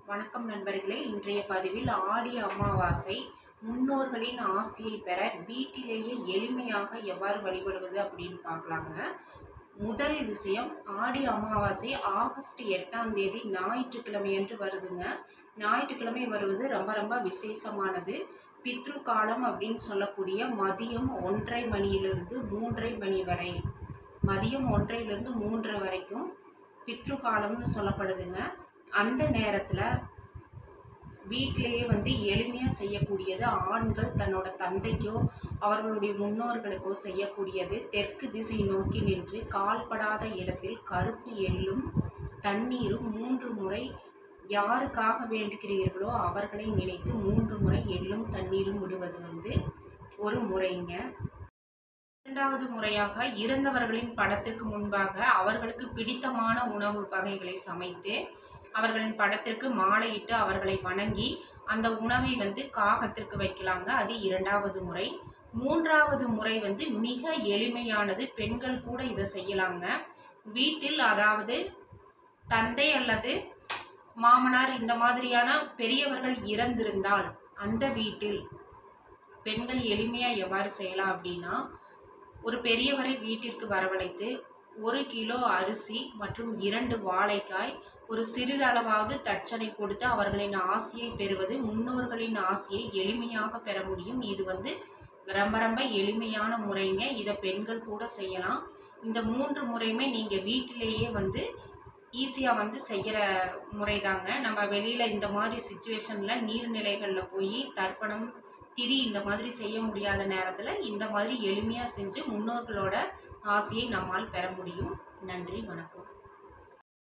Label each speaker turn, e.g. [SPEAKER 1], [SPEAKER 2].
[SPEAKER 1] வணக்கம் நண்பர்களே இன்றைய பதிவில் ஆடி அமாவாசை முன்னோர்களின் ஆசியை பெற வீட்டிலேயே எளிமையாக எவ்வாறு வழிபடுவது அப்படின்னு பார்க்கலாங்க முதல் விஷயம் ஆடி அமாவாசை ஆகஸ்ட் எட்டாம் தேதி ஞாயிற்றுக்கிழமையன்று வருதுங்க ஞாயிற்றுக்கிழமை வருவது ரொம்ப ரொம்ப விசேஷமானது பித்ரு காலம் அப்படின்னு சொல்லக்கூடிய மதியம் ஒன்றரை மணியிலிருந்து மூன்றரை மணி வரை மதியம் ஒன்றையிலிருந்து மூன்றரை வரைக்கும் பித்ரு காலம்னு சொல்லப்படுதுங்க அந்த நேரத்தில் வீட்டிலேயே வந்து எளிமையாக செய்யக்கூடியது ஆண்கள் தன்னோட தந்தைக்கோ அவர்களுடைய முன்னோர்களுக்கோ செய்யக்கூடியது தெற்கு திசை நோக்கி நின்று கால்படாத இடத்தில் கருப்பு எள்ளும் தண்ணீரும் மூன்று முறை யாருக்காக வேண்டுகிறீர்களோ அவர்களை நினைத்து மூன்று முறை எள்ளும் தண்ணீரும் விடுவது வந்து ஒரு முறைங்க இரண்டாவது முறையாக இறந்தவர்களின் படத்திற்கு முன்பாக அவர்களுக்கு பிடித்தமான உணவு வகைகளை சமைத்து அவர்களின் படத்திற்கு மாலையிட்டு அவர்களை வணங்கி அந்த உணவை வந்து காகத்திற்கு வைக்கலாங்க அது இரண்டாவது முறை மூன்றாவது முறை வந்து மிக எளிமையானது பெண்கள் கூட இதை செய்யலாங்க வீட்டில் அதாவது தந்தை அல்லது மாமனார் இந்த மாதிரியான பெரியவர்கள் இறந்திருந்தால் அந்த வீட்டில் பெண்கள் எளிமையாக எவ்வாறு செய்யலாம் அப்படின்னா ஒரு பெரியவரை வீட்டிற்கு வரவழைத்து ஒரு கிலோ அரிசி மற்றும் இரண்டு வாழைக்காய் ஒரு சிறிதளவாவது தட்சணை கொடுத்து அவர்களின் ஆசையை பெறுவது முன்னோர்களின் ஆசையை எளிமையாக பெற முடியும் இது வந்து ரொம்ப ரொம்ப எளிமையான முறைங்க இதை பெண்கள் கூட செய்யலாம் இந்த மூன்று முறையுமே நீங்கள் வீட்டிலேயே வந்து ஈஸியாக வந்து செய்கிற முறை தாங்க நம்ம வெளியில் இந்த மாதிரி சுச்சுவேஷனில் நீர்நிலைகளில் போய் தர்ப்பணம் திரி இந்த மாதிரி செய்ய முடியாத நேரத்தில் இந்த மாதிரி எளிமையாக செஞ்சு முன்னோர்களோட ஆசையை நம்மால் பெற முடியும் நன்றி வணக்கம்